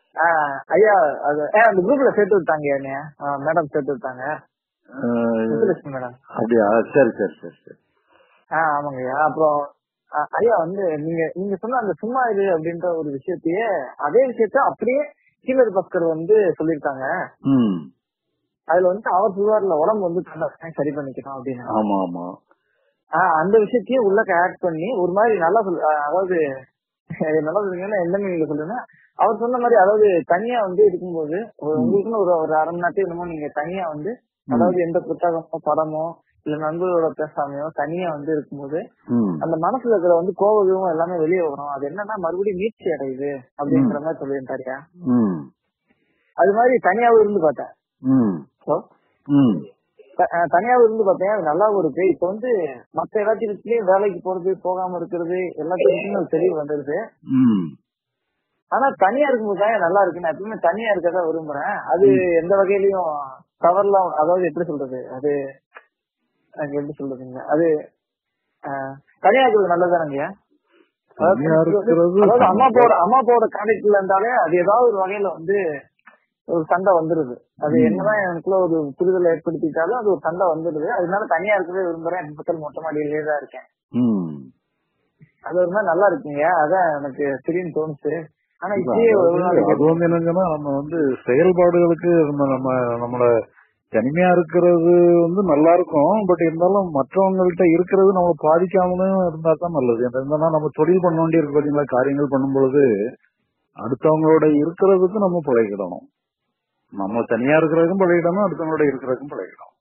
ஆஹ் ஐயா அது ஏ, அந்த குரூப்ல சேர்த்து விட்டாங்க என்னைய மேடம் சேர்த்து விட்டாங்க அஹ், முத்துலட்சுமி மேடம் அப்படியா சரி சரி சரி சரி ஆஹ் ஆமாங்க ஐயா அப்புறம் அஹ், ஐயா வந்து நீங்க நீங்க சொன்ன அந்த சும்மா இரு அப்படின்ற ஒரு விஷயத்தையே அதே விஷயத்த அப்படியே சீனர் பஸ்கர் வந்து சொல்லியிருக்காங்க ம் அதுல வந்து அவர் சொல்லுவார்ல உடம்பு வந்து தன்னை சரி பண்ணிக்கணும் அப்படின்னு ஆமா ஆமா ஆஹ் அந்த விஷயத்தையும் உள்ளக்க ஆட் பண்ணி ஒரு மாதிரி நல்லா சொல் ஆஹ் அதாவது நல்லா சொல்லுங்கன்னா எந்த நீங்க சொல்லுங்க அவர் சொன்ன மாதிரி அதாவது தனியா வந்து இருக்கும்போது ஒரு உங்களுக்குன்னு ஒரு ஒரு அரை மணி நேரத்துக்கு என்னமோ நீங்க தனியா வந்து அதாவது எந்த புத்தகமோ படமோ இல்ல நண்பர்களோட பேசாமையோ தனியா வந்து இருக்கும்போது ம் அந்த மனசுல இருக்கிற வந்து கோவம் எல்லாமே வெளியே வரும் அது என்னன்னா மறுபடியும் மீட்சி அடையுது அப்படின்ற மாதிரி சொல்லியிருந்தாருயா ம் அது மாதிரி தனியாவும் இருந்து பார்த்தேன் ம் So, ம் த- அஹ் தனியாவும் இருந்து பார்த்தேன் அது நல்லா இருக்கு இப்ப வந்து மத்த எல்லாத்துலயும் வேலைக்கு போறது போகாம இருக்கிறது எல்லாத்துக்குமே ஒரு தெளிவு வந்துருது ம் ஆனா தனியா இருக்கும்போது தான் நல்லா இருக்கு நான் எப்பவுமே தனியா இருக்கதான் விரும்புறேன் அது எந்த வகையிலயும் தவறலாம் அதாவது எப்படி சொல்றது அது எனக்கு எப்படி சொல்றதுங்க அது அஹ், தனியா இருக்கிறது நல்லதானங்க தனியா இருக்கிறது அதாவது அம்மா அப்பாவோட அம்மா அப்பாவோட கான்டாக்ட்ல இருந்தாலே அது ஏதாவது ஒரு வகையில வந்து ஒரு சண்டை வந்துருது அது என்னதான் எனக்குள்ள ஒரு புரிதலை ஏற்படுத்திட்டாலும் அது ஒரு சண்டை வந்துருது அதனால தனியா இருக்கவே விரும்புறேன் இப்ப பக்கத்துல மொட்டை மாடியிலேயே தான் இருக்கேன் ம் அது ஒரு மாதிரி நல்லா இருக்குங்க அதான் எனக்கு திடீர்னு தோணுச்சு ஆனா இப்பயே ஒரு அது நாளைக்கு அது வந்து என்னங்கன்னா நம்ம வந்து செயல்பாடுகளுக்கு நம்ம நம்ம நம்மள தனிமையா இருக்கிறது வந்து நல்லா இருக்கும் பட் இருந்தாலும் மற்றவங்கள்ட்ட இருக்கிறது நம்ம பாதிக்காமலும் இருந்தா தான் நல்லது என்னன்னா நம்ம தொழில் பண்ண வேண்டி இருக்கு பாத்தீங்களா காரியங்கள் பண்ணும் பொழுது அடுத்தவங்களோட இருக்கிறதுக்கு நம்ம பழகிடணும் நம்ம தனியா இருக்கிறதுக்கும் பழகிடணும் அடுத்தவங்களோட இருக்கிறதுக்கும் பழகிடணும்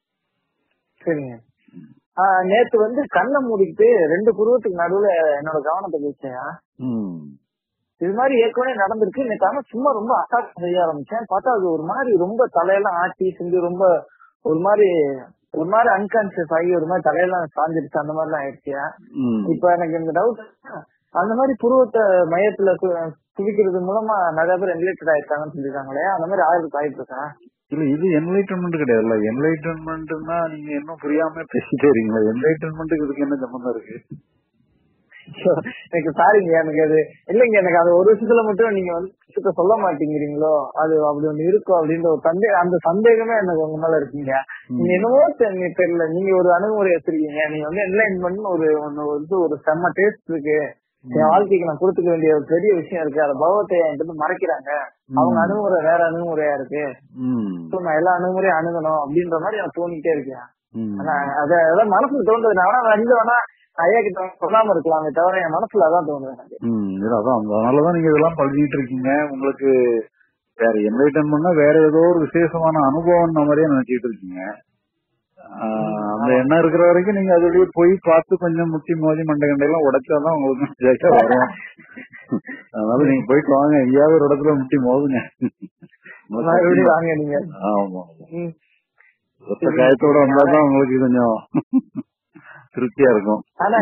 சரிங்க ஆஹ் நேத்து வந்து கண்ணை மூடிட்டு ரெண்டு புருவத்துக்கு நடுவுல என்னோட கவனத்தை வச்சேன் ம் இது மாதிரி ஏற்கனவே நடந்திருக்கு நேற்று ஆனா சும்மா ரொம்ப அட்டாக் செய்ய ஆரம்பிச்சேன் பார்த்தா அது ஒரு மாதிரி ரொம்ப தலையெல்லாம் ஆட்டி செஞ்சு ரொம்ப ஒரு மாதிரி ஒரு மாதிரி அன்கான்சியஸ் ஆகி ஒரு மாதிரி தலையெல்லாம் சாஞ்சிருச்சு அந்த மாதிரிலாம் ஆயிடுச்சு ம் இப்ப எனக்கு இந்த டவுட் அந்த மாதிரி புருவத்தை மையத்துல கு- குவிக்கிறது மூலமா நிறைய பேர் ரிலேட்டட் ஆயிருக்காங்கன்னு சொல்லிருக்காங்களே அந்த மாதிரி ஆயிரத்துக்கு வாய்ப்பு இருக்கா இல்ல இது என்லைட்டன்மெண்ட் கிடையாதுல்ல என்லைட்டன்மெண்ட்னா நீங்க இன்னும் புரியாம பேசிட்டே இருக்கீங்களா என்லைட்டன்மெண்ட்டுக்கு இதுக்கு என்ன சம்பந்தம் இருக்கு எனக்கு சாரிங்க எனக்கு அது இல்லைங்க எனக்கு அது ஒரு விஷயத்துல மட்டும் நீங்க வந்து விஷயத்த சொல்ல மாட்டேங்கிறீங்களோ அது அப்படி ஒண்ணு இருக்கும் அப்படின்ற ஒரு சந்தேகம் அந்த சந்தேகமே எனக்கு உங்க மேல இருக்குங்க நீங்க என்னவோ தெ- நீ தெரியல நீங்க ஒரு அணுகுமுறை வச்சிருக்கீங்க நீங்க வந்து என்லைன்மெண்ட் ஒரு ஒண்ணு வந்து ஒரு செம்ம டேஸ்ட் இருக்கு என் வாழ்க்கைக்கு நான் கொடுத்துக்க வேண்டிய ஒரு பெரிய விஷயம் இருக்கு அந்த பகவத்தை என்கிட்ட இருந்து மறைக்கிறாங்க அவங்க அணுகுமுறை வேற அணுகுமுறையா இருக்கு ம் So, நான் எல்லா அணுகுமுறையும் அணுகணும் அப்படின்ற மாதிரி எனக்கு தோணிட்டே இருக்கேன் ம் ஆனா அத அதான் மனசுல தோன்றது நான் வேணா வந்து வேணா ஐயா கிட்ட சொல்லாம இருக்கலாமே தவிர என் மனசுல அதான் தோணுது எனக்கு ம் இல்ல அதான் அதனாலதான் நீங்க இதெல்லாம் பழகிட்டு இருக்கீங்க உங்களுக்கு வேற என்லைட்டன்மெண்ட்னா வேற ஏதோ ஒரு விசேஷமான அனுபவம் மாதிரியே நினைச்சிட்டு இருக்கீங்க ஆஹ் அந்த எண்ணம் இருக்கிற வரைக்கும் நீங்க அதுலயே போய் பார்த்து கொஞ்சம் முட்டி மோதி மண்டை கண்டையெல்லாம் உடைச்சாதான் உங்களுக்கு ஜெயிச்சா வரும் அதனால நீங்க போயிட்டு வாங்க எங்கேயாவது ஒரு இடத்துல முட்டி மோதுங்க மறுபடியும் வாங்க நீங்க ஆமா ம். ஒத்த காயத்தோட வந்தாதான் உங்களுக்கு கொஞ்சம் திருப்தியா இருக்கும் ஆனா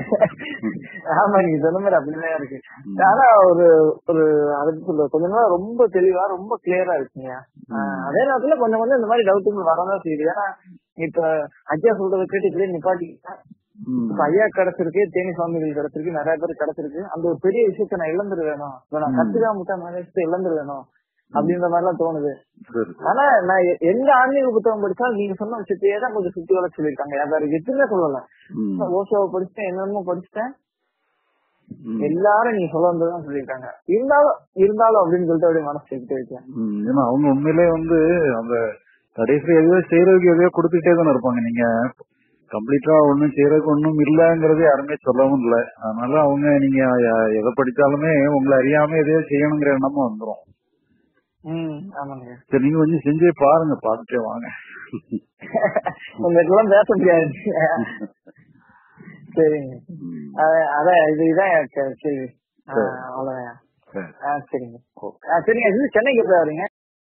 ஆமா நீங்க சொன்ன மாதிரி அப்படிதான் இருக்கு ஆனா ஒரு ஒரு அதுக்கு சொல்ற கொஞ்ச நாள் ரொம்ப தெளிவா ரொம்ப கிளியரா இருக்குங்க ஆஹ் அதே நேரத்துல கொஞ்சம் கொஞ்சம் இந்த மாதிரி டவுட்டுகள் வரதான் செய்யுது ஏன்னா இப்ப ஐயா சொல்றதை கேட்டு இப்படியே நிப்பாட்டிக்கிட்டேன் ம். இப்ப ஐயா கிடைச்சிருக்கு தேனி சுவாமிகள் கிடைச்சிருக்கு நிறைய பேர் கிடைச்சிருக்கு அந்த ஒரு பெரிய விஷயத்த நான் இழந்துரு வேணும் இப்ப நான் கத்துக்காம விட்டா நிறைய விஷயத்த இழந்துரு வேணும் அப்படின்ற மாதிரி எல்லாம் தோணுது சரி ஆனா நான் எ- எந்த ஆன்மீக புத்தகம் படிச்சாலும் நீங்க சொன்ன விஷயத்தையே தான் கொஞ்சம் சுத்தி வர சொல்லியிருக்காங்க வேற எதுவுமே சொல்லல ம். ஓஷோவை படிச்சுட்டேன் என்னென்னமோ படிச்சுட்டேன் ம். எல்லாரும் நீங்க சொல்ல வந்ததுதான் சொல்லியிருக்காங்க இருந்தாலும் இருந்தாலும் அப்படின்னு சொல்லிட்டு அப்படியே மனசு கேட்டு வைக்கேன் ம், ஏன்னா அவங்க உண்மையிலே வந்து அந்த கடைசி எதையோ செய்யறதுக்கு எதையோ கொடுத்துட்டே தானே இருப்பாங்க நீங்க கம்ப்ளீட்டா ஒண்ணும் செய்யறதுக்கு ஒண்ணும் இல்லங்கிறது யாருமே சொல்லவும் இல்ல அதனால அவங்க நீங்க எ- எதை படிச்சாலுமே உங்களை அறியாம எதையோ செய்யணுங்கிற எண்ணமும் வந்துரும் ம் ஆமாங்க சரி நீங்க கொஞ்சம் செஞ்சே பாருங்க பார்த்துட்டே வாங்க உங்களுக்கு எல்லாம் பேச முடியாது சரிங்க ம், அஹ் அதான் இது இதான் எனக்கு சரி அஹ் அவ்வளவுதான் சரி ஆ சரிங்க ஓகே ஆ, சரிங்க இது சென்னைக்கு எப்போ வரீங்க